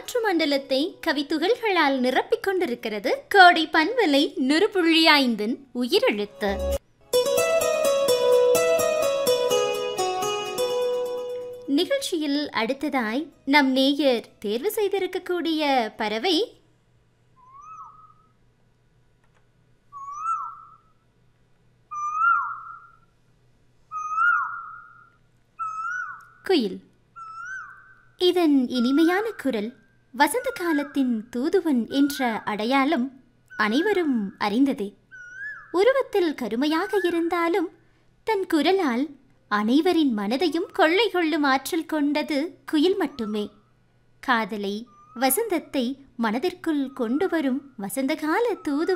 காற்று மண்டலத்தை கவித்துகள்களால் நிரப்பிக் கொண்டிருக்கிறது கோடை பண்பலை நுறுபுள்ளி ஐந்தின் உயிரெழுத்து நிகழ்ச்சியில் அடுத்ததாய் நம் நேயர் தேர்வு செய்திருக்கக்கூடிய பறவை குயில் இதன் இனிமையான குரல் வசந்த காலத்தின் தூதுவன் என்ற அடையாளம் அனைவரும் அறிந்ததே உருவத்தில் கருமையாக இருந்தாலும் தன் குரலால் அனைவரின் மனதையும் கொள்ளை கொள்ளும் ஆற்றல் கொண்டது குயில் மட்டுமே காதலை வசந்தத்தை மனதிற்குள் கொண்டு வரும் வசந்தகால தூது